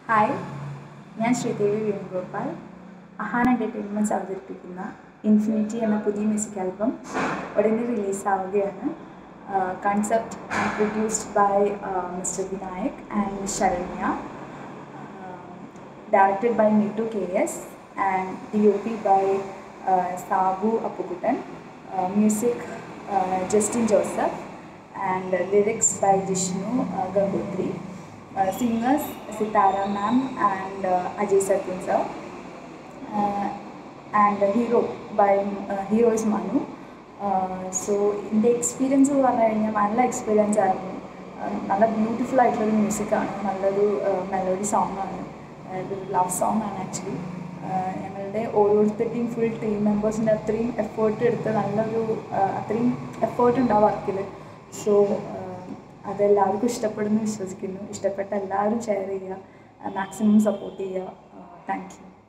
Hi ഞാൻ Sreedevi Venugopal Ahaan entertainments അവതരിപ്പിക്കുന്ന Infinity എന്ന പുതിയ മ്യൂസിക് ആൽബം ഉടനെ റിലീസാവുകയാണ് concept and produced by mister Vinayak and Saranya directed by Mittu K S and D O P by Sabu Appukuttan music Justin Joseph and lyrics by Jishnu Gangothri singers Sitara ma'am and uh, Ajay Satyan sir. Uh, and hero by uh, hero is Manu. So എൻ്റെ experience എന്ന് പറഞ്ഞു കഴിഞ്ഞാൽ നല്ല experience ആയിരുന്നു നല്ല beautiful ആയിട്ടുള്ളൊരു മ്യൂസിക്കാണ് നല്ലൊരു melody സോങ്ങാണ് ഒരു ലവ് സോങ് ആണ് ആക്ച്വലി ഞങ്ങളുടെ ഓരോരുത്തരുടെയും ഫുൾ ടീം മെമ്പേഴ്സിൻ്റെ അത്രയും എഫേർട്ട് എടുത്ത് നല്ലൊരു അത്രയും എഫേർട്ട് ഉണ്ട് ആ വർക്കിൽ സോ അതെല്ലാവർക്കും ഇഷ്ടപ്പെടുന്നു വിശ്വസിക്കുന്നു ഇഷ്ടപ്പെട്ട എല്ലാവരും ഷെയർ ചെയ്യുക മാക്സിമം സപ്പോർട്ട് ചെയ്യുക താങ്ക് യു